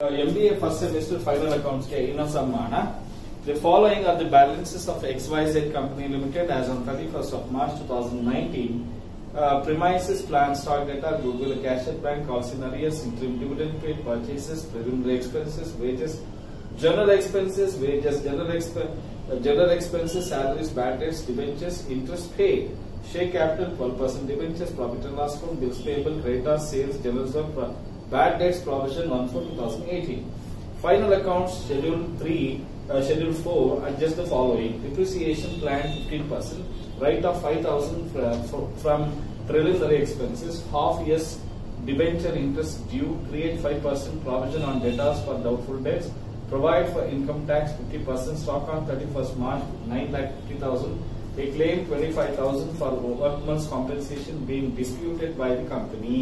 M B A first semester final accounts ಗೆ ಇನ್ನೊಂದು sum ಮಾಡೋಣ the following are the balances of X Y Z company limited as on thirty first of March two thousand nineteen premises, plan, stock data, Google cash at bank, calls in arrears, interim dividend paid, purchases, preliminary expenses, wages, general expenses, wages, general exp- uh, general expenses, salaries, bad debts, debentures, interest paid, share capital, 12% debentures, profit and loss from bills payable, creditors, sales, general reserve, pro- bad debts, provision 1 for 2018. Final accounts, schedule 3, uh, schedule 4, adjust the following. Depreciation plan 15%, write off 5000 fr- fr- from preliminary expenses, half years debenture interest due, create 5% provision on debtors for doubtful debts, provide for income tax 50%, stock on 31st March 9 lakh 50,000, a claim 25,000 for workman's compensation being disputed by the company.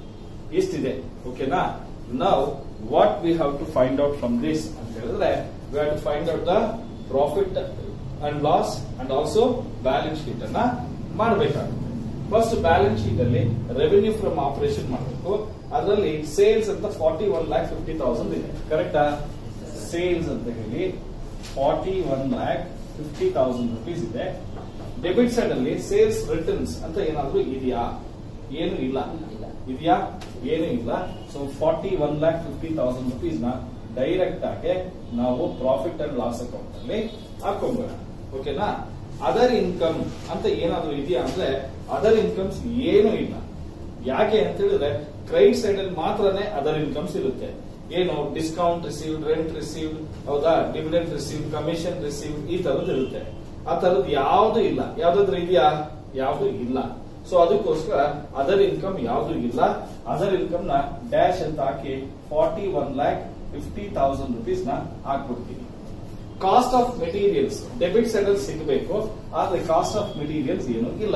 ಇಷ್ಟಿದೆ ಓಕೆನಾ now what we have to find out from this ಅಂತ ಹೇಳಿದ್ರೆ we have to find out the profit and loss and also balance sheet ಅನ್ನ ಮಾಡಬೇಕಾಗುತ್ತೆ first balance sheet ಅಲ್ಲಿ revenue from operation ಮಾಡಬೇಕು ಅದರಲ್ಲಿ sales ಅಂತ forty one lakh fifty thousand ಇದೆ ಕರೆಕ್ಟಾ ಸೇಲ್ಸ್ ಅಂತ ಹೇಳಿ forty one lakh fifty thousand rupees ಇದೆ ಡೆಬಿಟ್ ಸೈಡ್ ಅಲ್ಲಿ ಸೇಲ್ಸ್ ರಿಟರ್ನ್ಸ್ ಅಂತ ಏನಾದ್ರೂ ಇದೆಯಾ ಏನು ಇಲ್ಲ ಇದೆಯಾ ಏನು ಇಲ್ಲ so forty one lakh fifty thousand rupees ನ ಡೈರೆಕ್ಟ್ ಆಗಿ ನಾವು ಪ್ರಾಫಿಟ್ ಅಂಡ್ ಲಾಸ್ ಅಕೌಂಟ್ ಅಲ್ಲಿ ಹಾಕೊಂಬೋಣ ಓಕೆನಾ ಅದರ್ ಇನ್ಕಮ್ ಅಂತ ಏನಾದ್ರೂ ಇದೆಯಾ ಅಂದ್ರೆ ಅದರ್ ಇನ್ಕಮ್ಸ್ ಏನು ಇಲ್ಲ ಯಾಕೆ ಅಂತ ಹೇಳಿದ್ರೆ ಕ್ರೆಡಿಟ್ ಸೈಡ್ ಅಲ್ಲಿ ಮಾತ್ರನೇ ಅದರ್ ಇನ್ಕಮ್ಸ್ ಇರುತ್ತೆ ಏನು ಡಿಸ್ಕೌಂಟ್ ರಿಸೀವ್ಡ್ ರೆಂಟ್ ರಿಸೀವ್ಡ್ ಹೌದಾ ಡಿವಿಡೆಂಟ್ ರಿಸೀವ್ಡ್ ಕಮಿಷನ್ ರಿಸೀವ್ಡ್ ಈ ತರದ್ದು ಇರುತ್ತೆ ಆ ತರದ್ದು ಯಾವ್ದು ಇಲ್ಲ ಯಾವ್ದಾದ್ರು ಇದೆಯಾ ಯಾವ್ದು ಇಲ್ಲ ಸೊ ಅದಕ್ಕೋಸ್ಕರ ಅದರ್ ಇನ್ಕಮ್ ಯಾವ್ದು ಇಲ್ಲ ಅದರ್ ಇನ್ಕಮ್ ನ ಡ್ಯಾಶ್ ಅಂತ ಹಾಕಿ forty one lakh fifty thousand rupees ನ ಹಾಕ್ಬಿಡ್ತೀನಿ cost of materials debit side ಅಲ್ಲಿ ಸಿಗಬೇಕು ಆದ್ರೆ ಕಾಸ್ಟ್ ಆಫ್ ಮೆಟೀರಿಯಲ್ಸ್ ಏನು ಇಲ್ಲ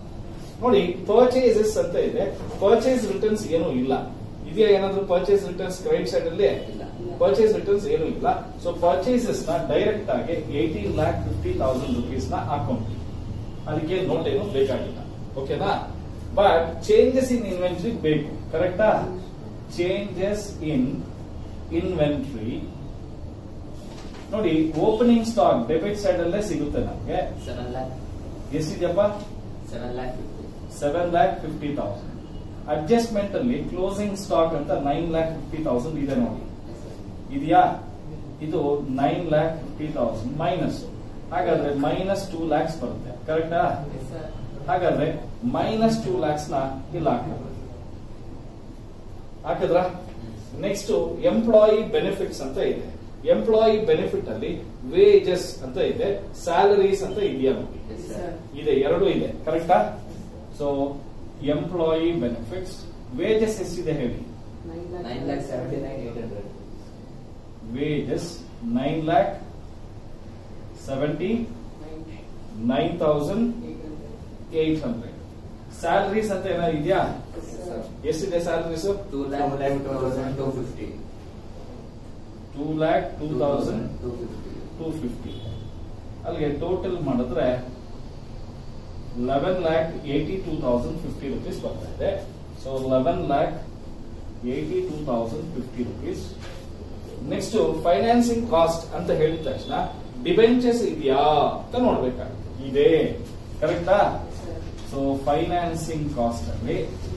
ನೋಡಿ ಪರ್ಚೇಸಸ್ ಅಂತ ಇದೆ ಪರ್ಚೇಸ್ ರಿಟರ್ನ್ಸ್ ಏನು ಇಲ್ಲ ಇದೆಯಾ ಏನಾದ್ರು ಪರ್ಚೇಸ್ ರಿಟರ್ನ್ಸ್ ಕ್ರೆಡಿಟ್ ಸೈಡ್ ಅಲ್ಲಿ ಪರ್ಚೇಸ್ ರಿಟರ್ನ್ಸ್ ಏನು ಇಲ್ಲ ಸೊ ಪರ್ಚೇಸಸ್ ನ ಡೈರೆಕ್ಟ್ ಆಗಿ eighteen lakh fifty thousand rupees ನ ಹಾಕೊಂಡ್ವಿ ಅದಕ್ಕೆ ನೋಟ್ ಏನು ಬೇಕಾಗಿಲ್ಲ ಓಕೆನಾ ಬಟ್ ಚೇಂಜಸ್ ಇನ್ ಇನ್ವೆಂಟ್ರಿ ಬೇಕು ಕರೆಕ್ಟಾ ಚೇಂಜಸ್ ಇನ್ ಇನ್ವೆಂಟ್ರಿ ನೋಡಿ ಓಪನಿಂಗ್ ಸ್ಟಾಕ್ ಡೆಬಿಟ್ ಸೈಡ್ ಅಲ್ಲೇ ಸಿಗುತ್ತೆ ನಮ್ಗೆ ಸೆವೆನ್ ಲ್ಯಾಕ್ ಎಷ್ಟಿದೆಯಪ್ಪ seven lakh fifty seven lakh fifty thousand adjustment ಅಲ್ಲಿ ಕ್ಲೋಸಿಂಗ್ ಸ್ಟಾಕ್ ಅಂತ ನೈನ್ ಲ್ಯಾಕ್ ಫಿಫ್ಟಿ ತೌಸಂಡ್ ಇದೆ ನೋಡಿ ಇದೆಯಾ ಇದು nine lakh fifty thousand minus ಹಾಗಾದ್ರೆ ಮೈನಸ್ ಟೂ ಲ್ಯಾಕ್ಸ್ ಬರುತ್ತೆ ಕರೆಕ್ಟಾ ಹಾಗಾದ್ರೆ ಮೈನಸ್ ಟೂ ಲ್ಯಾಕ್ಸ್ ನ ಇಲ್ಲ ಹಾಕಿದ್ರೆ ಹಾಕಿದ್ರ ನೆಕ್ಸ್ಟ್ ಎಂಪ್ಲಾಯಿ ಬೆನಿಫಿಟ್ಸ್ ಅಂತ ಇದೆ ಎಂಪ್ಲಾಯಿ ಬೆನಿಫಿಟ್ ಅಲ್ಲಿ ವೇಜಸ್ ಅಂತ ಇದೆ ಸ್ಯಾಲರೀಸ್ ಅಂತ ಇದೆಯಾ ನೋಡಿ ಇದೆ ಎರಡು ಇದೆ ಕರೆಕ್ಟಾ ಸೊ ಎಂಪ್ಲಾಯಿ ಬೆನಿಫಿಟ್ಸ್ ವೇಜಸ್ ಎಷ್ಟಿದೆ ಹೇಳಿ nine lakh seventy nine eight hundred wages nine lakh seventy nine thousand eight hundred salaries ಅಂತ ಏನಾದ್ರು ಇದೆಯಾ ಎಷ್ಟಿದೆ salaries two lakh two thousand two fifty two lakh two thousand two fifty two fifty ಅಲ್ಲಿಗೆ ಟೋಟಲ್ ಮಾಡಿದ್ರೆ eleven lakh eighty two thousand fifty rupees ಬರ್ತಾ ಇದೆ so eleven lakh eighty two thousand fifty rupees next financing cost ಅಂತ ಹೇಳಿದ ತಕ್ಷಣ ಡಿಬೆಂಚರ್ಸ್ ಇದೆಯಾ ಅಂತ ನೋಡ್ಬೇಕಾಗುತ್ತೆ ಇದೆ ಕರೆಕ್ಟಾ ಸೊ ಫೈನಾನ್ಸಿಂಗ್ ಕಾಸ್ಟ್ ಅಲ್ಲಿ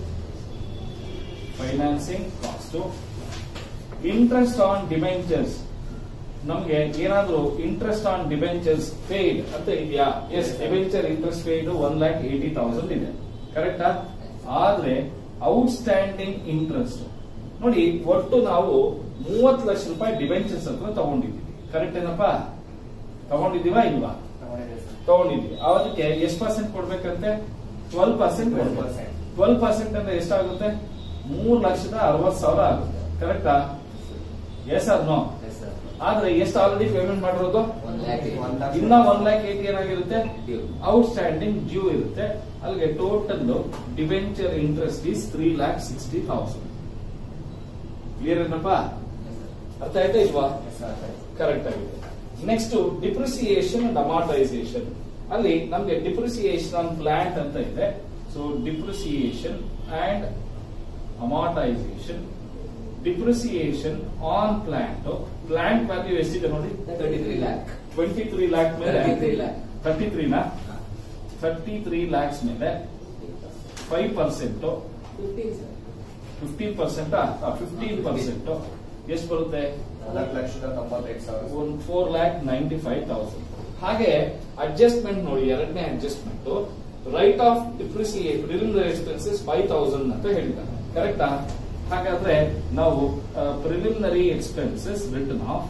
financing cost interest on debentures ನಮ್ಗೆ ಏನಾದ್ರೂ ಇಂಟ್ರೆಸ್ಟ್ ಆನ್ ಡಿಬೆಂಚರ್ಸ್ ಪೇಯ್ಡ್ ಅಂತ ಇದೆಯಾ yes debenture interest paid one lakh eighty thousand ಇದೆ ಕರೆಕ್ಟಾ ಆದ್ರೆ ಔಟ್ಸ್ಟ್ಯಾಂಡಿಂಗ್ ಇಂಟ್ರೆಸ್ಟ್ ನೋಡಿ ಒಟ್ಟು ನಾವು ಮೂವತ್ತು ಲಕ್ಷ ರೂಪಾಯಿ ಡಿಬೆಂಚರ್ಸ್ ಹತ್ರ ತಗೊಂಡಿದ್ದೀವಿ ಕರೆಕ್ಟ್ ಏನಪ್ಪಾ ತಗೊಂಡಿದ್ದೀವಾ ಇಲ್ವಾ ತಗೊಂಡಿದ್ದೀವಿ ಅದಕ್ಕೆ ಎಷ್ಟು ಪರ್ಸೆಂಟ್ ಕೊಡ್ಬೇಕಂತೆ ಟ್ವೆಲ್ ಪರ್ಸೆಂಟ್ 12%. ಟ್ವೆಲ್ ಪರ್ಸೆಂಟ್ ಅಂದ್ರೆ ಎಷ್ಟಾಗುತ್ತೆ ಮೂರ್ ಲಕ್ಷದ ಅರವತ್ ಸಾವಿರ ಆಗುತ್ತೆ ಕರೆಕ್ಟಾ yes or no yes sir ಆದ್ರೆ ಎಷ್ಟು ಆಲ್ರೆಡಿ ಪೇಮೆಂಟ್ ಮಾಡಿರೋದು ಒನ್ ಲ್ಯಾಕ್ ಇನ್ನ ಒನ್ ಲ್ಯಾಕ್ ಏಟಿ ಏನಾಗಿರುತ್ತೆ Due. ಔಟ್ ಸ್ಟ್ಯಾಂಡಿಂಗ್ ಡ್ಯೂ ಇರುತ್ತೆ ಅಲ್ಲಿಗೆ total debenture interest is three lakh sixty thousand clear ಏನಪ್ಪ ಅರ್ಥ ಆಯ್ತಾ ಇಲ್ವಾ ಕರೆಕ್ಟ್ ಆಗಿದೆ ನೆಕ್ಸ್ಟ್ ಡಿಪ್ರಿಸಿಯೇಷನ್ ಅಂಡ್ ಅಮಾರ್ಟೈಸೇಷನ್ ಅಲ್ಲಿ ನಮ್ಗೆ ಡಿಪ್ರಿಸಿಯೇಷನ್ ಆನ್ ಪ್ಲಾಂಟ್ ಅಂತ ಇದೆ so depreciation and amortisation depreciation on plant plant value ಎಷ್ಟಿದೆ ನೋಡಿ thirty three lakh twenty three lakh ಮೇಲೆ ತರ್ಟಿ ತ್ರೀ ಲ್ಯಾಕ್ ತರ್ಟಿ ತ್ರೀನಾ ತರ್ಟಿ ತ್ರೀ ಲ್ಯಾಕ್ಸ್ ಮೇಲೆ five percent fifteen sir fifteen percent fifteen percent ಎಷ್ಟು ಬರುತ್ತೆ ನಾಲ್ಕು ಲಕ್ಷದ ತೊಂಬತ್ತೈದು ಸಾವಿರ ಒಂದು four lakh ninety five thousand ಹಾಗೆ ಅಡ್ಜಸ್ಟ್ಮೆಂಟ್ ನೋಡಿ ಎರಡನೇ adjustment write off depreciate preliminary expenses five thousand ಅಂತ ಹೇಳಿದ್ದಾರೆ ಕರೆಕ್ಟಾ ಹಾಗಾದ್ರೆ ನಾವು ಪ್ರಿಲಿಮಿನರಿ ಎಕ್ಸ್ಪೆನ್ಸಸ್ ರಿಟರ್ನ್ ಆಫ್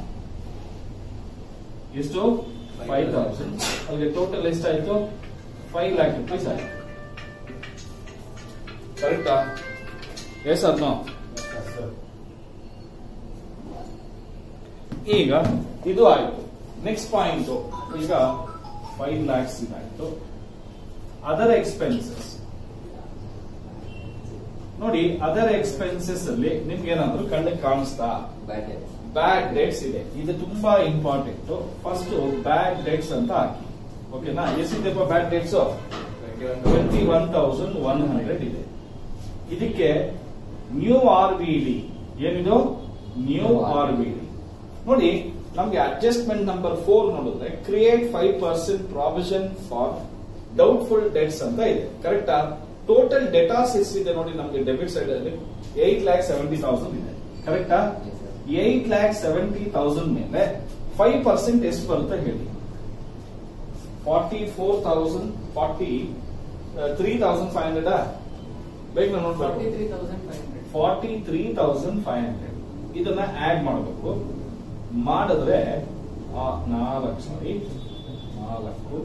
ಎಷ್ಟು ಫೈವ್ ತೌಸಂಡ್ ಅಲ್ಲಿಗೆ ಟೋಟಲ್ ಎಷ್ಟಾಯ್ತು ಫೈವ್ ಲ್ಯಾಕ್ ರುಪೀಸ್ ಆಯ್ತು ಕರೆಕ್ಟಾ ಎಸ್ ನೋ ಈಗ ಇದು ಆಯ್ತು ನೆಕ್ಸ್ಟ್ ಪಾಯಿಂಟ್ ಈಗ ಫೈವ್ ಲ್ಯಾಕ್ಸ್ ಇದಾಯ್ತು ಅದರ್ ಎಕ್ಸ್ಪೆನ್ಸಸ್ ನೋಡಿ ಅದರ್ ಎಕ್ಸ್ಪೆನ್ಸಸ್ ಅಲ್ಲಿ ನಿಮ್ಗೆ ಏನಾದ್ರು ಕಣ್ಣಿಗೆ ಕಾಣಿಸ್ತಾ ಬ್ಯಾಡ್ ಬ್ಯಾಡ್ ಡೇಟ್ಸ್ ಇದೆ ಇದು ತುಂಬಾ ಇಂಪಾರ್ಟೆಂಟ್ ಫಸ್ಟ್ ಬ್ಯಾಡ್ ಡೇಟ್ಸ್ ಅಂತ ಹಾಕಿ ಓಕೆನಾ ಎಷ್ಟಿದೆಪ್ಪ bad debts twenty one thousand one hundred ಇದೆ ಇದಕ್ಕೆ ನ್ಯೂ ಆರ್ ಬಿ ಡಿ ಏನಿದು ನ್ಯೂ ಆರ್ ಬಿ ಡಿ ನೋಡಿ ನಮ್ಗೆ ಅಡ್ಜಸ್ಟ್ಮೆಂಟ್ ನಂಬರ್ ಫೋರ್ ನೋಡಿದ್ರೆ create five percent provision for doubtful debts ಅಂತ ಇದೆ ಕರೆಕ್ಟಾ ಟೋಟಲ್ ಡೆಟಾಸ್ ಎಷ್ಟಿದೆ ನೋಡಿ ನಮ್ಗೆ ಡೆಬಿಟ್ ಸೈಡ್ ಅಲ್ಲಿ ಏಟ್ ಲ್ಯಾಕ್ ಸೆವೆಂಟಿ ತೌಸಂಡ್ ಇದೆ ಕರೆಕ್ಟಾ ಏಟ್ ಲ್ಯಾಕ್ ಸೆವೆಂಟಿ ತೌಸಂಡ್ ಮೇಲೆ ಫೈವ್ ಪರ್ಸೆಂಟ್ ಎಷ್ಟು ಬರುತ್ತೆ ಹೇಳಿ forty four thousand forty three thousand five hundred ಬೇಗ ನೋಡ್ಬೇಕು three thousand five hundred forty three thousand five hundred ಇದನ್ನ ಆಡ್ ಮಾಡಬೇಕು ಮಾಡಿದ್ರೆ ಆ, ನಾಲ್ಕು ಸಾರಿ ನಾಲ್ಕು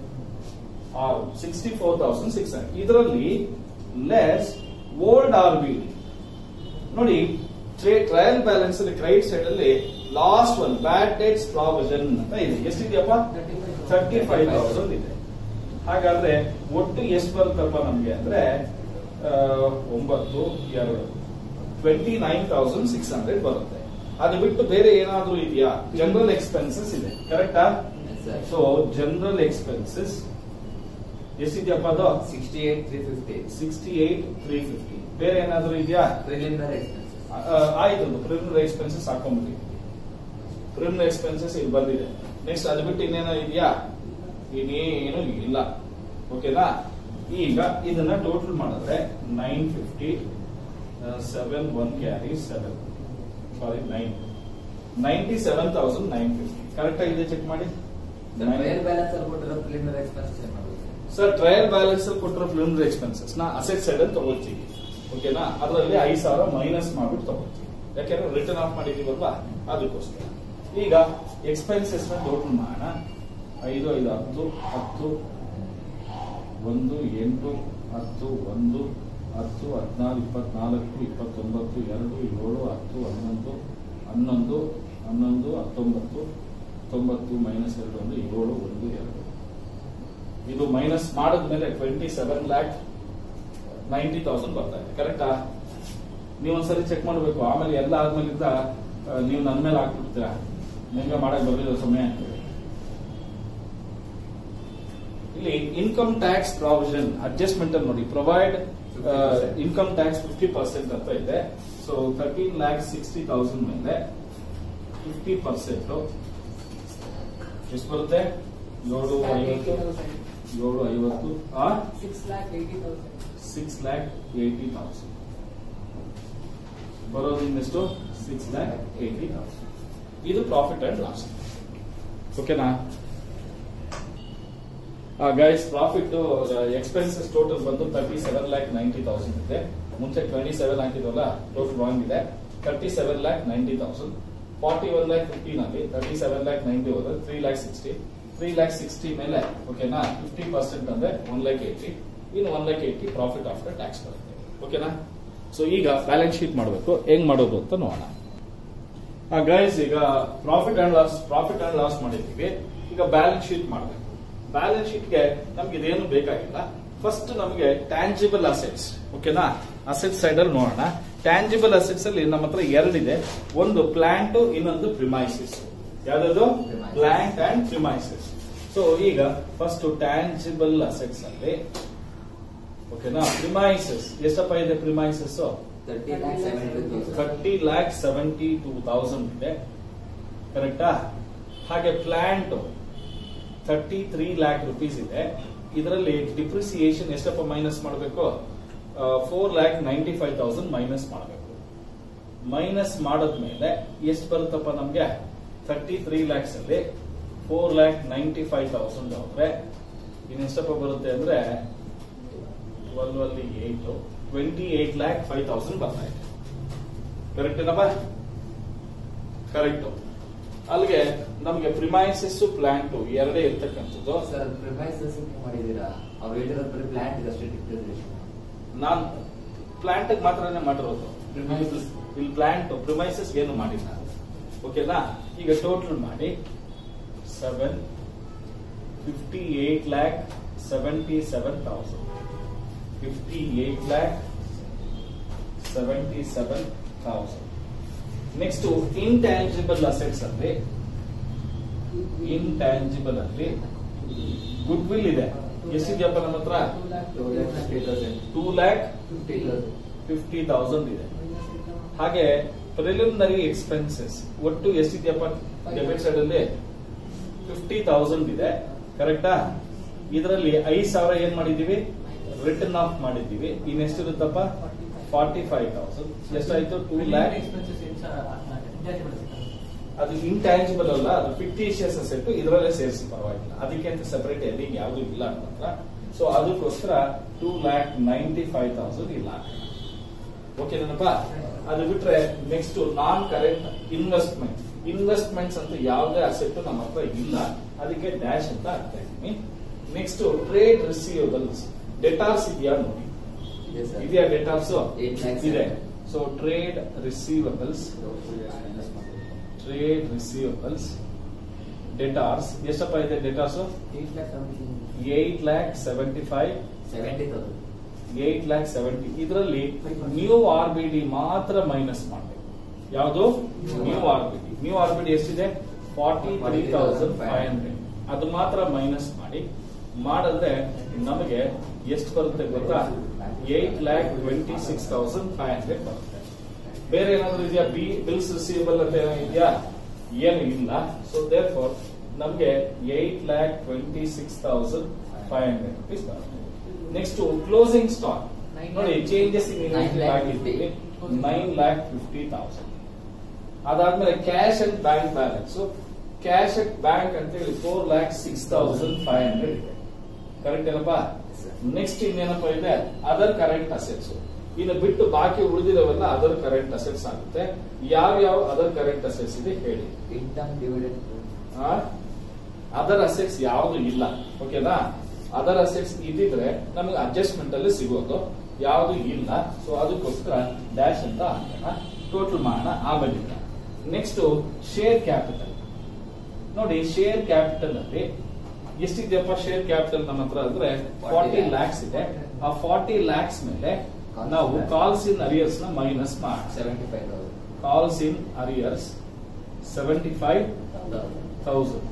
ಆರು sixty four thousand six hundred ಇದರಲ್ಲಿ ಲೆಸ್ ಓಲ್ಡ್ ಆರ್ ಬಿ ನೋಡಿ ಟ್ರಯಲ್ ಬ್ಯಾಲೆನ್ಸ್ ಅಲ್ಲಿ ಕ್ರೈಟ್ ಸೈಡ್ ಅಲ್ಲಿ last one bad debts provision ಅಂತ ಇದೆ ಎಷ್ಟಿದೆಯಪ್ಪ ತರ್ಟಿ ಫೈವ್ ತೌಸಂಡ್ ಇದೆ ಹಾಗಾದ್ರೆ ಒಟ್ಟು ಎಷ್ಟು ಬರುತ್ತಪ್ಪ ನಮ್ಗೆ ಅಂದ್ರೆ ಆ, ಒಂಬತ್ತು ಎರಡು twenty nine thousand six hundred ಬರುತ್ತೆ ಅದು ಬಿಟ್ಟು ಬೇರೆ ಏನಾದ್ರೂ ಇದೆಯಾ ಜನರಲ್ ಎಕ್ಸ್ಪೆನ್ಸಸ್ ಇದೆ ಕರೆಕ್ಟಾ ಸರ್ ಸೊ ಜನರಲ್ ಎಕ್ಸ್ಪೆನ್ಸಸ್ ಎಷ್ಟಿದೆಯಪ್ಪ ಅದು sixty eight three fifty sixty eight three fifty ಬೇರೆ ಏನಾದ್ರೂ ಇದೆಯಾ ಪ್ರಿಲಿಮಿನರಿ ಎಕ್ಸ್ಪೆನ್ಸಸ್ ಆ, ಆಯ್ತು ಪ್ರಿಲಿಮಿನರಿ ಎಕ್ಸ್ಪೆನ್ಸಸ್ ಹಾಕೊಂಡ್ಬಿಡಿ ಪ್ರಿಲಿಮಿನರಿ ಎಕ್ಸ್ಪೆನ್ಸಸ್ ಇಲ್ಲಿ ಬಂದಿದೆ ನೆಕ್ಸ್ಟ್ ಅದು ಬಿಟ್ಟು ಇನ್ನೇನೋ ಇದೆಯಾ ಇನ್ನೇನು ಇಲ್ಲ ಓಕೆನಾ ಈಗ ಇದನ್ನ ಟೋಟಲ್ ಮಾಡಿದ್ರೆ nine fifty seven one carry seven sorry nine ninety seven thousand nine fifty correct ಆಗಿದೆ ಚೆಕ್ ಮಾಡಿ ಟ್ರಯಲ್ ಬ್ಯಾಲೆನ್ಸ್ ಅಲ್ಲಿ ಕೊಟ್ಟಿರೋ ಪ್ರಿಲಿಮಿನರಿ ಎಕ್ಸ್ಪೆನ್ಸಸ್ ಏನ್ ಮಾಡ್ಬೇಕು ಸರ್ ಟ್ರಯಲ್ ಬ್ಯಾಲೆನ್ಸ್ ಅಲ್ಲಿ ಕೊಟ್ಟಿರೋ ಪ್ರಿಲಿಮಿನರಿ ಎಕ್ಸ್ಪೆನ್ಸಸ್ ನ ಅಸೆಟ್ ಸೈಡ್ ಅಲ್ಲಿ ತಗೊಳ್ತೀವಿ ಓಕೆನಾ ಅದರಲ್ಲಿ ಐದು ಸಾವಿರ ಮೈನಸ್ ಮಾಡ್ಬಿಟ್ಟು ತಗೊಳ್ತೀವಿ ಯಾಕೆಂದ್ರೆ ರಿಟರ್ನ್ ಆಫ್ ಮಾಡಿದೀವಲ್ವಾ ಅದಕ್ಕೋಸ್ಕರ ಈಗ ಎಕ್ಸ್ಪೆನ್ಸಸ್ ನ ಟೋಟಲ್ ಮಾಡೋಣ ಐದು ಐದು ಹತ್ತು ಹತ್ತು ಒಂದು ಎಂಟು ಹತ್ತು ಒಂದು ಹತ್ತು ಹದಿನಾರು ಇಪ್ಪತ್ನಾಲ್ಕು ಇಪ್ಪತ್ತೊಂಬತ್ತು ಎರಡು ಏಳು ಹತ್ತು ಹನ್ನೊಂದು ಹನ್ನೊಂದು ಹನ್ನೊಂದು ಹತ್ತೊಂಬತ್ತು ತೊಂಬತ್ತು ಮೈನಸ್ ಎರಡು ಒಂದು ಏಳು ಒಂದು ಎರಡು ಇದು ಮೈನಸ್ ಮಾಡಿದ್ಮೇಲೆ twenty seven lakh ninety thousand ಬರ್ತಾ ಇದೆ ಕರೆಕ್ಟಾ ನೀವು ಒಂದ್ಸರಿ ಚೆಕ್ ಮಾಡಬೇಕು ಆಮೇಲೆ ಎಲ್ಲ ಆದ್ಮೇಲಿಂದ ಆ, ನೀವು ನನ್ನ ಮೇಲೆ ಹಾಕ್ಬಿಡ್ತೀರಾ ನಿಮ್ಗೆ ಮಾಡಕ್ ಬರಲಿಲ್ಲ ಸಮಯ ಅಂತೇಳಿ ಇಲ್ಲಿ ಇನ್ಕಮ್ ಟ್ಯಾಕ್ಸ್ ಪ್ರಾವಿಷನ್ ಅಡ್ಜಸ್ಟ್ಮೆಂಟ್ ಅಲ್ಲಿ ನೋಡಿ provide income tax fifty percent ಅಂತ ಇದೆ so thirteen lakh sixty thousand ಮೇಲೆ ಫಿಫ್ಟಿ ಪರ್ಸೆಂಟ್ ಎಷ್ಟು ಬರುತ್ತೆ ಏಳು ಐವತ್ತು ಏಳು ಐವತ್ತು ಆ six lakh eighty thousand six lakh eighty thousand ಬರೋದು ಇನ್ನೆಷ್ಟು ಸಿಕ್ಸ್ ಲ್ಯಾಕ್ ಏಯ್ಟಿ ತೌಸಂಡ್ ಇದು ಪ್ರಾಫಿಟ್ ಅಂಡ್ ಲಾಸ್ ಓಕೆನಾ ಗೈಸ್ ಪ್ರಾಫಿಟ್ ಎಕ್ಸ್ಪೆನ್ಸಸ್ ಟೋಟಲ್ ಬಂದು thirty seven lakh ninety thousand ಇದೆ ಮುಂಚೆ ಟ್ವೆಂಟಿ ಸೆವೆನ್ ಹಾಕಿದ್ವಲ್ಲ ಟೋಟಲ್ ರಾಂಗ್ ಇದೆ thirty seven lakh ninety thousand forty one lac fifteen ಅಲ್ಲಿ ತರ್ಟಿ ಸೆವೆನ್ ಲ್ಯಾಕ್ ನೈಂಟಿ ಹೋದ್ರೆ three lakh sixty three lakh sixty ಮೇಲೆ ಓಕೆನಾ ಫಿಫ್ಟಿ ಪರ್ಸೆಂಟ್ ಅಂದ್ರೆ ಒನ್ ಲ್ಯಾಕ್ ಏಯ್ಟಿ ಇನ್ನು one lakh eighty profit after tax ಬರುತ್ತೆ ಓಕೆನಾ ಸೊ ಈಗ ಬ್ಯಾಲೆನ್ಸ್ ಶೀಟ್ ಮಾಡಬೇಕು ಹೆಂಗ್ ಮಾಡೋದು ಅಂತ ನೋಡೋಣ ಗೈಸ್ ಈಗ profit and loss profit and loss ಮಾಡಿದ್ದೀವಿ ಈಗ ಬ್ಯಾಲೆನ್ಸ್ ಶೀಟ್ ಮಾಡಬೇಕು ಬ್ಯಾಲೆನ್ಸ್ ಶೀಟ್ಗೆ ನಮ್ಗೆ ಇದೇನು ಬೇಕಾಗಿಲ್ಲ ಫಸ್ಟ್ ನಮಗೆ ಟ್ಯಾಂಜಿಬಲ್ ಅಸೆಟ್ಸ್ ಓಕೆನಾ ಅಸೆಟ್ ಸೈಡ್ ಅಲ್ಲಿ ನೋಡೋಣ ಟ್ಯಾಂಜಿಬಲ್ ಅಸೆಟ್ಸ್ ಅಲ್ಲಿ ನಮ್ಮ ಹತ್ರ ಎರಡಿದೆ ಒಂದು ಪ್ಲಾಂಟ್ ಇನ್ನೊಂದು ಪ್ರಿಮೈಸಿಸ್ ಯಾವ್ದು Premises. Plant and premises so ಈಗ ಫಸ್ಟ್ ಟ್ಯಾಂಜಿಬಲ್ ಅಸೆಟ್ಸ್ ಅಲ್ಲಿ ಓಕೆನಾ ಪ್ರಿಮೈಸಸ್ ಎಷ್ಟಪ್ಪ ಇದೆ premises thirty lakh seventy thousand thirty lakh seventy two thousand ಇದೆ ಕರೆಕ್ಟಾ ಹಾಗೆ plant thirty three lakh rupees ಇದೆ ಇದರಲ್ಲಿ ಡಿಪ್ರಿಸಿಯೇಷನ್ ಎಷ್ಟಪ್ಪ ಮೈನಸ್ ಮಾಡಬೇಕು four lakh ninety five thousand minus ಮಾಡಬೇಕು ಮೈನಸ್ ಮಾಡದ್ಮೇಲೆ ಎಷ್ಟು ಬರುತ್ತಪ್ಪ ನಮ್ಗೆ ಥರ್ಟಿ ತ್ರೀ ಲ್ಯಾಕ್ಸ್ ಅಲ್ಲಿ four lakh ninety five thousand ಹೋದ್ರೆ ಇನ್ನೆಷ್ಟಪ್ಪ ಬರುತ್ತೆ ಅಂದ್ರೆ ಟ್ವೆಲ್ವ್ ಅಲ್ಲಿ eight twenty eight lakh five thousand ಬರ್ತಾ ಇದೆ ಕರೆಕ್ಟ್ ಏನಪ್ಪ ಕರೆಕ್ಟ್ ಅಲ್ಲಿಗೆ ನಮಗೆ ಪ್ರಿಮೈಸಸ್ ಪ್ಲಾಂಟ್ ಎರಡೇ ಇರ್ತಕ್ಕಂಥದ್ದು ಸರ್ ಅದು ಪ್ರಿಮೈಸಸ್ ಮಾಡಿದೀರಾ ಅವ್ರು ಹೇಳಿರೋದು ಬರೀ ಪ್ಲಾಂಟ್ ಇದೆ ಅಷ್ಟೇ ಡಿಪ್ರಿಸಿಯೇಷನ್ ನಾನ್ ಪ್ಲಾಂಟ್ ಮಾತ್ರನೇ ಮಾಡಿರೋದು Premises. ಇಲ್ಲಿ ಪ್ಲಾಂಟ್ ಪ್ರಿಮೈಸಸ್ ಏನು ಮಾಡಿಲ್ಲ ಓಕೆನಾ ಈಗ ಟೋಟಲ್ ಮಾಡಿ seven fifty eight lakh seventy seven thousand fifty eight lakh seventy seven thousand next intangible assets ಅಲ್ಲಿ ಇಂಟ್ಯಾಂಜಿಬಲ್ ಅಲ್ಲಿ ಗುಡ್ ವಿಲ್ ಇದೆ ಎಷ್ಟಿದೆಯಪ್ಪ ನಮ್ಮ ಹತ್ರ two lakh fifty thousand two lakh fifty thousand fifty thousand ಇದೆ ಹಾಗೆ ಪ್ರಿಲಿಮಿನರಿ ಎಕ್ಸ್ಪೆನ್ಸಸ್ ಒಟ್ಟು ಎಷ್ಟಿದೆಯಪ್ಪ ಡೆಬಿಟ್ ಸೈಡ್ ಅಲ್ಲಿ ಫಿಫ್ಟಿ ತೌಸಂಡ್ ಇದೆ ಕರೆಕ್ಟಾ ಇದರಲ್ಲಿ ಐದ್ ಸಾವಿರ ಏನ್ ಮಾಡಿದೀವಿ ರಿಟರ್ನ್ ಆಫ್ ಮಾಡಿದೀವಿ ಇನ್ನೆಷ್ಟಿರುತ್ತಪ್ಪ ಫಾರ್ಟಿ ಫೈವ್ ತೌಸಂಡ್ ಎಷ್ಟಾಯ್ತು ಟೂ ಲ್ಯಾಕ್ ಅದು ಇಂಟ್ಯಾಂಜಿಬಲ್ ಅಲ್ಲ ಅದು ಫಿಕ್ಟಿಷಿಯಸ್ ಅಸೆಟ್ ಇದರಲ್ಲೇ ಸೇರಿಸಿ ಪರವಾಗಿಲ್ಲ ಅದಕ್ಕೆ ಅಂತ ಸೆಪರೇಟ್ ಎಲ್ಲಿಂಗ್ ಯಾವುದು ಇಲ್ಲ ಅಂತ ಸೊ ಅದಕ್ಕೋಸ್ಕರ two lakh ninety five thousand ಇಲ್ಲ ಓಕೆ ಏನಪ್ಪ ಅದು ಬಿಟ್ರೆ next non current investment investments ಅಂತ ಯಾವುದೇ ಅಸೆಟ್ ನಮ್ಮ ಹತ್ರ ಇಲ್ಲ ಅದಕ್ಕೆ ಡ್ಯಾಶ್ ಅಂತ ಹಾಕ್ತಾ ಇದ್ದೀನಿ ನೆಕ್ಸ್ಟ್ ಟ್ರೇಡ್ ರಿಸೀವಬಲ್ಸ್ ಡೆಟಾರ್ಸ್ ಇದೆಯಾ ನೋಡಿ ಇದೆ ಸರ್ ಇದೆಯಾ ಡೆಟಾರ್ಸ್ Eight lakhs. ಇದೆ so trade receivables trade receivables debtors ಎಷ್ಟಪ್ಪ ಇದೆ debtors eight lakh seventy five seventy thousand eight lakh seventy ಇದರಲ್ಲಿ ನ್ಯೂ ಆರ್ ಬಿ ಡಿ ಮಾತ್ರ ಮೈನಸ್ ಮಾಡಬೇಕು ಯಾವುದು new R B D new R B D ಎಷ್ಟಿದೆ forty three thousand five hundred ಅದು ಮಾತ್ರ minus ಮಾಡಿ ಮಾಡಿದ್ರೆ ನಮಗೆ ಎಷ್ಟು ಬರುತ್ತೆ ಗೊತ್ತಾ eight lakh twenty six thousand five hundred ಬರುತ್ತೆ ಬೇರೆ ಏನಾದ್ರು ಇದೆಯಾ ಬಿ ಬಿಲ್ಸ್ ರಿಸೀವಬಲ್ ಅಂತ ಏನೋ ಇದೆಯಾ ಏನು ಇಲ್ಲ ಸೊ ದೇರ್ ಫಾರ್ ನಮ್ಗೆ eight lakh twenty six thousand five hundred rupees ಬರುತ್ತೆ ನೆಕ್ಸ್ಟ್ ಕ್ಲೋಸಿಂಗ್ ಸ್ಟಾಕ್ ನೋಡಿ ಚೇಂಜಸ್ ಇನ್ Nine lakh ಆಗಿದ್ದೀವಿ ನೈನ್ ಲ್ಯಾಕ್ ಫಿಫ್ಟಿ ತೌಸಂಡ್ ಅದಾದ್ಮೇಲೆ cash and bank balance cash at bank ಅಂತ ಹೇಳಿ four lakh six thousand five hundred ಇದೆ correct ಏನಪ್ಪಾ next ಇನ್ನೇನಪ್ಪ ಇದೆ ಅದರ್ ಕರೆಂಟ್ ಅಸೆಟ್ಸ್ ಇನ್ನು ಬಿಟ್ಟು ಬಾಕಿ ಉಳಿದಿರೋವೆಲ್ಲ ಅದರ್ ಕರೆಂಟ್ ಅಸೆಟ್ಸ್ ಆಗುತ್ತೆ ಯಾವ ಯಾವ ಅದರ್ ಕರೆಂಟ್ ಅಸೆಟ್ಸ್ ಇದೆ ಹೇಳಿ ಇನ್ಕಮ್ ಡಿವಿಡೆಂಡ್ ಅದರ್ ಅಸೆಟ್ಸ್ ಯಾವುದು ಇಲ್ಲ ಓಕೆನಾ ಅದರ್ ಅಸೆಟ್ಸ್ ಇದ್ದಿದ್ರೆ ನಮಗೆ ಅಡ್ಜಸ್ಟ್ಮೆಂಟ್ ಅಲ್ಲಿ ಸಿಗೋದು ಯಾವುದು ಇಲ್ಲ ಸೊ ಅದಕ್ಕೋಸ್ಕರ ಡ್ಯಾಶ್ ಅಂತ ಹಾಕೋಣ ಟೋಟಲ್ ಮಾಡೋಣ ಆಮೇಲೆ ನೆಕ್ಸ್ಟ್ ಶೇರ್ ಕ್ಯಾಪಿಟಲ್ ನೋಡಿ ಶೇರ್ ಕ್ಯಾಪಿಟಲ್ ಅಲ್ಲಿ ಎಷ್ಟಿದೆಯಪ್ಪ ಶೇರ್ ಕ್ಯಾಪಿಟಲ್ ನಮ್ಮ ಹತ್ರ ಅಂದ್ರೆ ಫಾರ್ಟಿ ಲ್ಯಾಕ್ಸ್ ಇದೆ ಆ ಫಾರ್ಟಿ ಲ್ಯಾಕ್ಸ್ ಮೇಲೆ ನಾವು ಕಾಲ್ಸ್ ಇನ್ ಅರಿಯರ್ಸ್ ನ ಮೈನಸ್ ಮಾಡಿ seventy five thousand calls in arrears seventy five thousand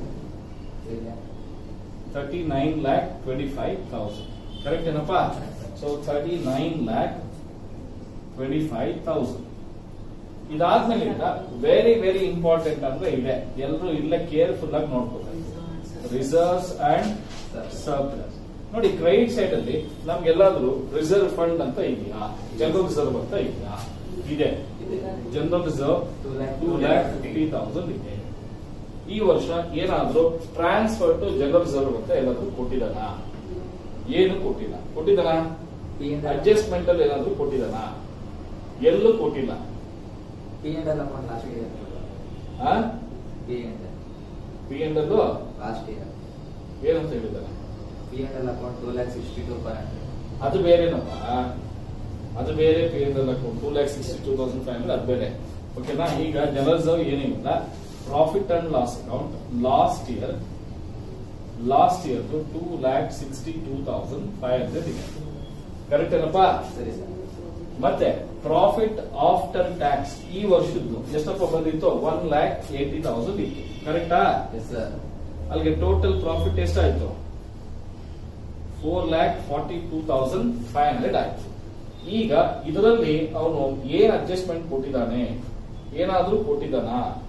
thirty nine lakh twenty five thousand correct ಏನಪ್ಪಾ so thirty nine lakh twenty five thousand ಇದಾದ್ಮೇಲೆ ವೆರಿ ವೆರಿ ಇಂಪಾರ್ಟೆಂಟ್ ಅಂದ್ರೆ ಇದೆ ಎಲ್ಲರೂ ಇಲ್ಲೇ ಕೇರ್ಫುಲ್ ಆಗಿ ನೋಡ್ಕೋಬೇಕು ರಿಸರ್ವ್ಸ್ ಅಂಡ್ ಸರ್ಪ್ಲಸ್ ನೋಡಿ ಕ್ರೆಡಿಟ್ ಸೈಡ್ ಅಲ್ಲಿ ನಮ್ಗೆಲ್ಲಾದ್ರೂ ರಿಸರ್ವ್ ಫಂಡ್ ಅಂತ ಇದೆಯಾ ಜನರಲ್ ರಿಸರ್ವ್ ಅಂತ ಇದೆಯಾ ಇದೆ general reserve Two lakh- two lakh fifty thousand ಇದೆ ಈ ವರ್ಷ ಏನಾದ್ರೂ ಟ್ರಾನ್ಸ್ಫರ್ ಟು ಜನರಲ್ ರಿಸರ್ವ್ ಅಂತ ಏನಾದ್ರೂ ಕೊಟ್ಟಿದಾನ ಏನು ಕೊಟ್ಟಿಲ್ಲ ಕೊಟ್ಟಿದಾನ ಪಿ ಎನ್ ಅಡ್ಜಸ್ಟ್ಮೆಂಟ್ ಅಲ್ಲಿ ಏನಾದ್ರೂ ಕೊಟ್ಟಿದಾನ ಎಲ್ಲೂ ಕೊಟ್ಟಿಲ್ಲ P N L account last year P N L P N ಅಲ್ಲೂ ಲಾಸ್ಟ್ ಇಯರ್ ಏನಂತ ಹೇಳಿದಾರೆ P N L account two lakh sixty two five hundred ಅದು ಬೇರೆನಪ್ಪ ಅದು ಬೇರೆ P N L account two lakh sixty two thousand five hundred ಅದು ಬೇರೆ ಓಕೆನಾ ಈಗ ಜನರಲ್ ರಿಸರ್ವ್ ಏನಿಲ್ಲ profit and loss account last year last year two lakh sixty two thousand five hundred ಇದೆ ಕರೆಕ್ಟ್ ಏನಪ್ಪಾ ಸರಿ ಸರ್ ಮತ್ತೆ ಪ್ರಾಫಿಟ್ ಆಫ್ಟರ್ ಟ್ಯಾಕ್ಸ್ ಈ ವರ್ಷದ್ದು ಎಷ್ಟಪ್ಪ ಬಂದಿತ್ತು ಒನ್ ಲ್ಯಾಕ್ ಏಟಿ ತೌಸಂಡ್ ಇತ್ತು ಕರೆಕ್ಟಾ ಎಸ್ ಸರ್ ಅಲ್ಲಿಗೆ ಟೋಟಲ್ ಪ್ರಾಫಿಟ್ ಎಷ್ಟಾಯ್ತು four lakh forty two thousand five hundred ಆಯ್ತು ಈಗ ಇದರಲ್ಲಿ ಅವನು ಏನ್ ಅಡ್ಜಸ್ಟ್ಮೆಂಟ್ ಕೊಟ್ಟಿದ್ದಾನೆ ಏನಾದ್ರೂ ಕೊಟ್ಟಿದ್ದಾನ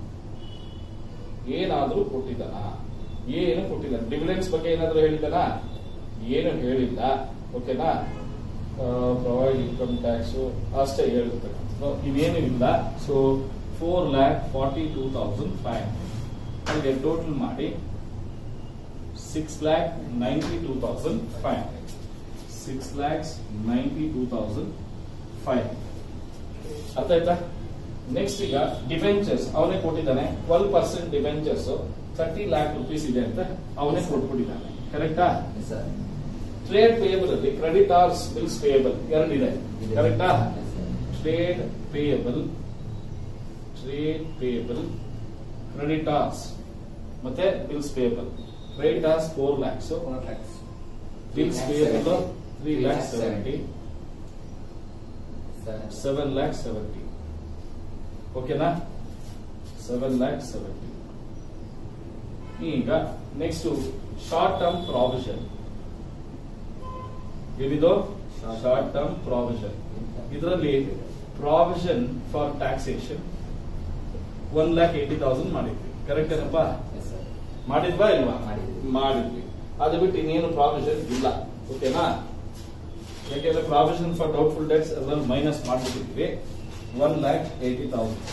ಏನಾದ್ರೂ ಕೊಟ್ಟಿದ್ದಾನ ಏನು ಕೊಟ್ಟಿದ್ದಾನೆ ಡಿವಿಡೆನ್ಸ್ ಬಗ್ಗೆ ಏನಾದ್ರೂ ಹೇಳಿದ್ದಾನ ಏನು ಹೇಳಿಲ್ಲ ಓಕೆನಾ ಪ್ರೊವೈಡ್ ಇನ್ಕಮ್ ಟ್ಯಾಕ್ಸ್ ಅಷ್ಟೇ ಹೇಳಿರ್ತಕ್ಕಂಥದ್ದು ಇದೇನು ಇಲ್ಲ so four lakh forty two thousand five hundred ಅಲ್ಲಿಗೆ ಟೋಟಲ್ ಮಾಡಿ six lakh ninety two thousand five hundred six lakhs ninety two thousand five ಅರ್ಥ ಆಯ್ತಾ ನೆಕ್ಸ್ಟ್ ಈಗ ಡಿಬೆಂಚರ್ಸ್ ಅವನೇ ಕೊಟ್ಟಿದ್ದಾನೆ twelve percent debentures thirty lakh rupees ಇದೆ ಅಂತ ಅವನೇ ಕೊಟ್ಬಿಟ್ಟಿದ್ದಾನೆ ಕರೆಕ್ಟಾ Yes, sir. ಟ್ರೇಡ್ ಪೇಯಬಲ್ ಅಲ್ಲಿ ಕ್ರೆಡಿಟ್ ಆರ್ಸ್ ಬಿಲ್ಸ್ ಪೇಯಬಲ್ ಎರಡಿದೆ ಇದೆ. ಕರೆಕ್ಟಾ Yes, sir. Trade payable trade payable creditors ಮತ್ತೆ bills payable credit hours four lakhs Four lakhs. Bills payable three lakhs seventy Seven. Seven lakh seventy ಓಕೆನಾ ಸೆವೆನ್ ಲ್ಯಾಕ್ ಸೆವೆಂಟಿ ಈಗ next short term provision ಏನಿದು short term provision ಇದರಲ್ಲಿ provision for taxation one lakh eighty thousand ಮಾಡಿದ್ವಿ correct ಏನಪ್ಪ Yes, sir. ಮಾಡಿದ್ವಾ ಇಲ್ವಾ ಮಾಡಿದ್ವಿ. ಮಾಡಿದ್ವಿ ಅದು ಬಿಟ್ಟು ಇನ್ನೇನು ಪ್ರಾವಿಷನ್ ಇಲ್ಲ ಓಕೆನಾ ಯಾಕೆಂದ್ರೆ ಪ್ರಾವಿಷನ್ ಫಾರ್ ಡೌಟ್ಫುಲ್ ಡೆಟ್ಸ್ ಅದ್ರಲ್ಲಿ ಮೈನಸ್ ಮಾಡ್ಬಿಟ್ಟಿದ್ವಿ ಒನ್ ಲ್ಯಾಕ್ ಏಟಿ ತೌಸಂಡ್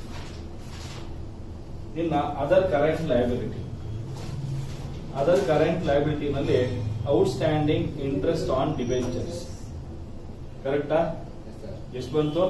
ಇನ್ನ other current liability other current liability ನಲ್ಲಿ ಔಟ್ಸ್ಟ್ಯಾಂಡಿಂಗ್ ಇಂಟ್ರೆಸ್ಟ್ ಆನ್ ಡಿಬೆಂಚರ್ಸ್ ಕರೆಕ್ಟಾ Yes, sir. ಎಷ್ಟು ಬಂತು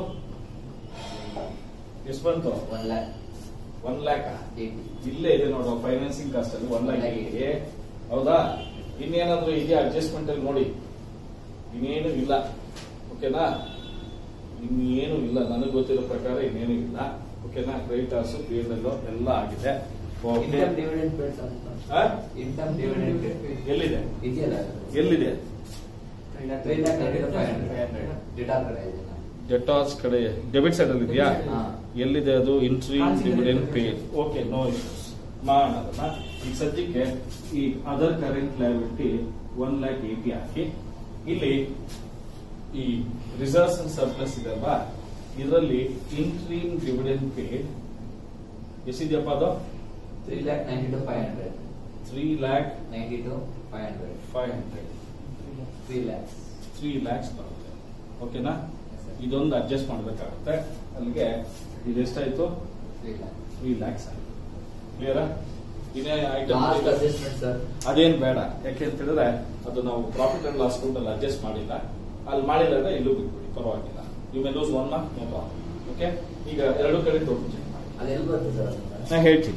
ಎಷ್ಟು ಬಂತು One lakh one lakh eighty. ಇಲ್ಲೇ ಇದೆ ನೋಡು ಫೈನಾನ್ಸಿಂಗ್ ಕಾಸ್ಟ್ ಅಲ್ಲಿ ಒನ್ ಲ್ಯಾಕ್ One lakh ಇದೆ ಹೌದಾ ಇನ್ನೇನಾದ್ರೂ ಇದೆಯಾ ಅಡ್ಜಸ್ಟ್ಮೆಂಟ್ ಅಲ್ಲಿ ನೋಡಿ ಇನ್ನೇನು ಇಲ್ಲ ಓಕೆನಾ ಇನ್ನೇನು ಇಲ್ಲ ನನಗೆ ಗೊತ್ತಿರೋ ಪ್ರಕಾರ ಇನ್ನೇನು ಇಲ್ಲ ಓಕೆನಾ ಕ್ರೆಡಿಟರ್ಸ್ ಪಿ ಎಲ್ ಎಲ್ಲ ಆಗಿದೆ okay Income dividend paid, sir. ಆ? Income dividend paid. ಎಲ್ಲಿದೆ ಇದೆಯಲ್ಲ ಎಲ್ಲಿದೆ Three lakh ninety five hundred. Return ಕಡೆ ಇದೆ. ಡೆಟಾಸ್ ಕಡೆ ಡೆಬಿಟ್ ಸೈಡ್ ಅಲ್ಲಿ ಇದೆಯಾ ಹಾ. ಎಲ್ಲಿದೆ ಅದು entry dividend pay okay no issues ಮಾಡೋಣ ಅದನ್ನ ಈಗ ಸದ್ಯಕ್ಕೆ ಈ other current liability one lakh eighty ಹಾಕಿ ಇಲ್ಲಿ ಈ ರಿಸರ್ವ್ಸ್ ಅಂಡ್ ಸರ್ಪ್ಲಸ್ ಇದೆ ಅಲ್ವಾ ಇದರಲ್ಲಿ ಇಂಟ್ರೀಮ್ ಡಿವಿಡೆಂಡ್ ಪೇಡ್ ಎಷ್ಟಿದೆಯಪ್ಪ ಅದು Three lakh ninety two five hundred. Three lakh Ninety two five hundred. Five hundred Three lakhs. Three lakhs ಬರುತ್ತೆ ಓಕೆನಾ Yes, sir. ಇದೊಂದು ಅಡ್ಜಸ್ಟ್ ಮಾಡಬೇಕಾಗುತ್ತೆ ಅಲ್ಲಿಗೆ ಇದೆಷ್ಟಾಯ್ತು Three lakhs. ತ್ರೀ ಲ್ಯಾಕ್ಸ್ ಆಯ್ತು ಕ್ಲಿಯರಾ ಇನ್ನೇ Last ಐಟಮ್ adjustment, sir. ಅದೇನ್ ಬೇಡ ಯಾಕೆ ಅಂತ ಹೇಳಿದ್ರೆ ಅದು ನಾವು ಪ್ರಾಫಿಟ್ ಅಂಡ್ ಲಾಸ್ ಅಕೌಂಟ್ ಅಲ್ಲಿ ಅಡ್ಜಸ್ಟ್ ಮಾಡಿಲ್ಲ ಅಲ್ಲಿ ಮಾಡಿಲ್ಲ ಅಂದ್ರೆ ಇಲ್ಲೂ ಬಿಟ್ಬಿಡಿ ಪರವಾಗಿಲ್ಲ you may lose one mark no problem okay ಈಗ ಎರಡು ಕಡೆ ಟೋಟಲ್ ಚೆಕ್ ಮಾಡಿ ಅದು ಎಲ್ಲಿ ಬರುತ್ತೆ ಸರ್ ಅದು? ನಾ ಹೇಳ್ತೀನಿ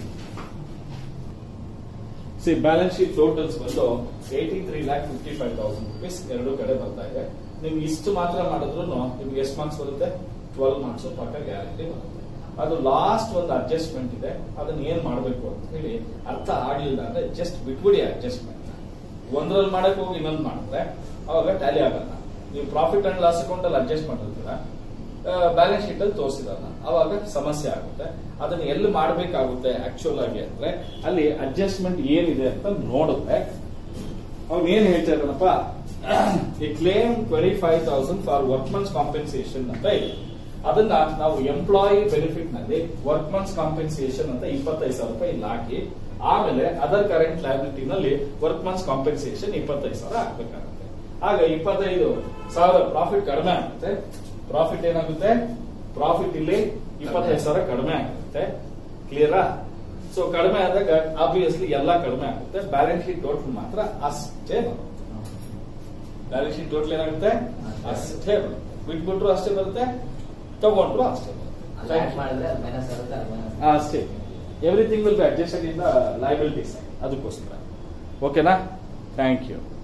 ಸಿ ಬ್ಯಾಲೆನ್ಸ್ ಶೀಟ್ ಟೋಟಲ್ಸ್ ಬಂದು eighty three lakh fifty five thousand rupees ಎರಡು ಕಡೆ ಬರ್ತಾ ಇದೆ ನಿಮ್ಗೆ ಇಷ್ಟು ಮಾತ್ರ ಮಾಡಿದ್ರು ನಿಮ್ಗೆ ಎಷ್ಟು ಮಾರ್ಕ್ಸ್ ಬರುತ್ತೆ ಟ್ವೆಲ್ ಮಾರ್ಕ್ಸ್ ಪಕ್ಕ ಗ್ಯಾರಂಟಿ ಬರುತ್ತೆ ಅದು ಲಾಸ್ಟ್ ಒಂದು ಅಡ್ಜಸ್ಟ್ಮೆಂಟ್ ಇದೆ ಅದನ್ನ ಏನ್ ಮಾಡಬೇಕು ಅಂತ ಹೇಳಿ ಅರ್ಥ ಆಗ್ಲಿಲ್ಲ ಅಂದ್ರೆ ಜಸ್ಟ್ ಬಿಟ್ಬಿಡಿ ಅಡ್ಜಸ್ಟ್ಮೆಂಟ್ ಒಂದ್ರಲ್ಲಿ ಮಾಡಕ್ ಹೋಗಿ ಇನ್ನೊಂದು ಮಾಡಿದ್ರೆ ಅವಾಗ ಟ್ಯಾಲಿ ಆಗಲ್ಲ ನೀವು ಪ್ರಾಫಿಟ್ ಅಂಡ್ ಲಾಸ್ ಅಕೌಂಟ್ ಅಲ್ಲಿ ಅಡ್ಜಸ್ಟ್ ಮಾಡಿರ್ತೀರ ಬ್ಯಾಲೆನ್ಸ್ ಶೀಟ್ ಅಲ್ಲಿ ತೋರಿಸಿದಾರ ಅವಾಗ ಸಮಸ್ಯೆ ಆಗುತ್ತೆ ಅದನ್ನ ಎಲ್ಲಿ ಮಾಡಬೇಕಾಗುತ್ತೆ ಆಕ್ಚುಲ್ ಆಗಿ ಅಂದ್ರೆ ಅಲ್ಲಿ ಅಡ್ಜಸ್ಟ್ಮೆಂಟ್ ಏನಿದೆ ಅಂತ ನೋಡಿದ್ರೆ ಅವ್ನು ಏನ್ ಹೇಳ್ತಾ ಇದ್ದಾನಪ್ಪ ಈ claim twenty five thousand for workmen's compensation ಅಂತ ಇದೆ ಅದನ್ನ ನಾವು ಎಂಪ್ಲಾಯಿ ಬೆನಿಫಿಟ್ ನಲ್ಲಿ ವರ್ಕ್ಮನ್ಸ್ ಕಾಂಪೆನ್ಸೇಷನ್ ಅಂತ ಇಪ್ಪತ್ತೈದು ಸಾವಿರ ರೂಪಾಯಿ ಇಲ್ಲಿ ಹಾಕಿ ಆಮೇಲೆ ಅದರ್ ಕರೆಂಟ್ ಲಯಬಿಲಿಟಿ ನಲ್ಲಿ ವರ್ಕ್ಮನ್ಸ್ ಕಾಂಪೆನ್ಸೇಷನ್ ಇಪ್ಪತ್ತೈದು ಸಾವಿರ ಹಾಕ್ಬೇಕಾಗುತ್ತೆ ಆಗ ಇಪ್ಪತ್ತೈದು ಸಾವಿರ ಪ್ರಾಫಿಟ್ ಕಡಿಮೆ ಆಗುತ್ತೆ ಪ್ರಾಫಿಟ್ ಏನಾಗುತ್ತೆ ಪ್ರಾಫಿಟ್ ಇಲ್ಲಿ ಇಪ್ಪತ್ತೈದು ಸಾವಿರ ಕಡಿಮೆ ಆಗುತ್ತೆ ಕ್ಲಿಯರಾ ಸೊ ಕಡಿಮೆ ಆದಾಗ ಆಬ್ವಿಯಸ್ಲಿ ಎಲ್ಲ ಕಡಿಮೆ ಆಗುತ್ತೆ ಬ್ಯಾಲೆನ್ಸ್ ಶೀಟ್ ಟೋಟಲ್ ಮಾತ್ರ ಅಷ್ಟೇ ಬರುತ್ತೆ ಬ್ಯಾಲೆನ್ಸ್ ಶೀಟ್ ಟೋಟಲ್ ಏನಾಗುತ್ತೆ ಅಷ್ಟೇ ಬರುತ್ತೆ ಬಿಟ್ಬಿಟ್ರು ಅಷ್ಟೇ ಬರುತ್ತೆ ತಗೊಂಡ್ರು ಅಷ್ಟೇ ಅಲ್ಲಿ add ಬರುತ್ತೆ ಮಾಡಿದ್ರೆ ಅದು minus ಆಗುತ್ತೆ, ಅದು minus ಆ, ಅಷ್ಟೇ everything will be adjusted in the liability side ಅದಕ್ಕೋಸ್ಕರ ಓಕೆನಾ ಥ್ಯಾಂಕ್ ಯು